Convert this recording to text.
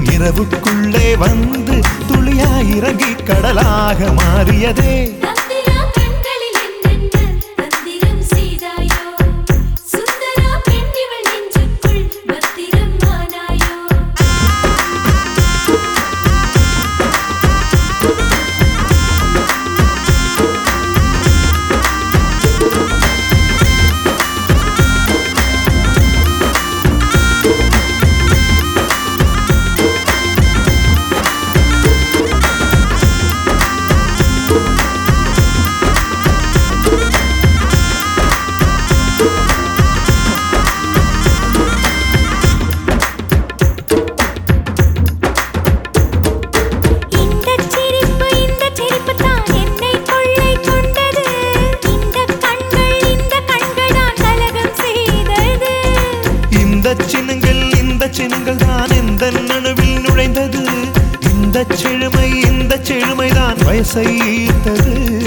இரவுக்குள்ளே வந்து துளியாய் இறங்கி கடலாக மாறியதே தந்திரா கண்களில் என்னென்ன தந்திரம் செய்தாயோ சுந்தரா பெண்ணிவள் நெஞ்சுக்குள் பத்திரம் ஆனாயோ இந்தச் சிரிப்பு இந்தச் சிரிப்பு தான் என்னை கொள்ளை கொண்டது இந்த கண்கள் இந்த கண்கள் தான் கலகம் செய்தது இந்த சின்னங்கள் இந்த சின்னங்கள் தான் எந்த நணுவில் நுழைந்தது இந்த செழுமை இந்த செழுமைதான் வயசை ஈர்த்தது